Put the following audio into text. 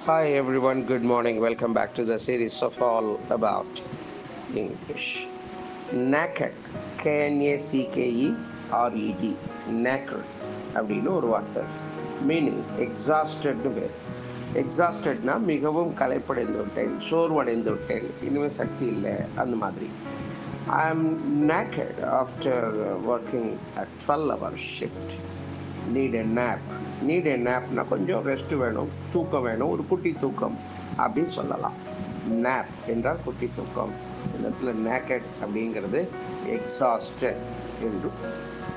Hi everyone, good morning. Welcome back to the series of all about English. Naked, K-N-A-C-K-E R-E-D, naked அப்படின்னு ஒரு வார்த்தை meaning எக்ஸாஸ்டட்னு பேர் எக்ஸாஸ்டட்னா மிகவும் களைப்படைந்து விட்டேன் சோர்வடைந்து விட்டேன் இனிமேல் சக்தி இல்லை அந்த மாதிரி I am knackered after working at twelve hour shift need a nap need a நேப்னா கொஞ்சம் ரெஸ்ட் வேணும் தூக்கம் வேணும் ஒரு குட்டி தூக்கம் அப்படின்னு சொல்லலாம் நேப் என்றால் குட்டி தூக்கம் இந்த இடத்துல நேக்கட் அப்படிங்கிறது எக்ஸாஸ்டட் என்று